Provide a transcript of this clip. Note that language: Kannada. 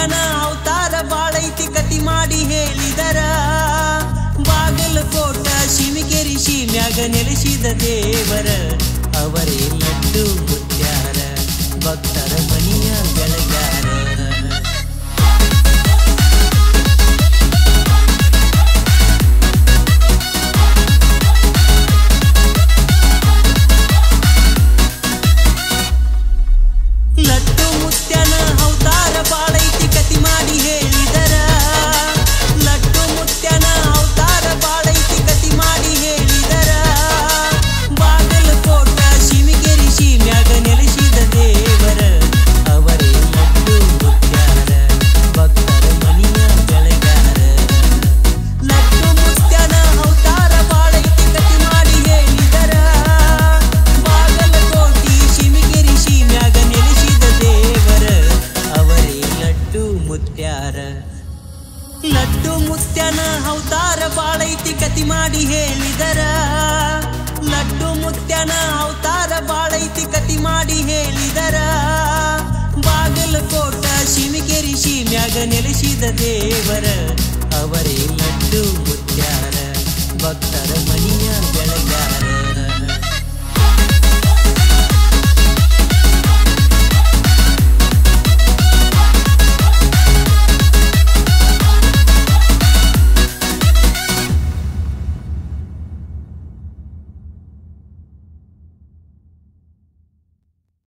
ಮುತ್ಯನ ಅವತಾರ ಬಾಳೈತಿ ಕತಿ ಮಾಡಿ ಹೇಳಿದರ ಬಾಗಲಕೋಟ ಶಿಮಿಕೆರಿ ಶಿಮ್ಯಾಗ ನೆಲೆಸಿದ ದೇವರ ಅವರೇ ಲಡ್ಡು ಮುತ್ಯಾರ ಭಕ್ತರ ಮನಿಯ ಬೆಳಗ್ಯಾರ ಲಡ್ಡು ಮುತ್ಯನ ಅವತಾರ ಬಾಳೈತಿ ಕತಿ ಮಾಡಿ ಹೇಳಿದರ ಲಡ್ಡು ಮುತ್ಯನ ಅವತಾರ ಬಾಳೈತಿ ಕತಿ ಮಾಡಿ ಹೇಳಿದರ ಬಾಗಲಕೋಟ ಶಿಮಿಗೆರಿ ಶಿಮ್ಯಾಗ ನೆಲೆಸಿದ ದೇವರ ಅವರೇ ಲಡ್ಡು ಮುತ್ಯಾರ ಭಕ್ತರ ಮನಿಯ ಬೆಳಗ್ಯಾರ ಲಡ್ಡು ಮುತ್ಯನ ಅವತಾರ ಬಾಳೈತಿ ಕತಿ ಮಾಡಿ ಹೇಳಿದರ ಬಾಗಲಕೋಟಿ ಶಿಮಿಗೆರಿ ಶಿಮ್ಯಾಗ ನೆಲೆಸಿದ ದೇವರ ಅವರೇ ಲಡ್ಡು ಮುತ್ಯಾರ ಲಡ್ಡು ಮುತ್ಯನ ಅವತಾರ ಬಾಳೈತಿ ಕತಿ ಮಾಡಿ ಹೇಳಿದರ ಲಡ್ಡು ಮುತ್ಯನ ಅವತಾರ ಬಾಳೈತಿ ಕತಿ ಮಾಡಿ ಹೇಳಿದರ ಬಾಗಲಕೋಟ ಶಿಮಿಕೆರಿ ಶಿಮ್ಯಾಗ ನೆಲೆಸಿದ ದೇವರ ಅವರೇ ಲಡ್ಡು ಮುತ್ಯಾರ ಭಕ್ತರ ಮನಿಯ ಬೆಳಗಾರ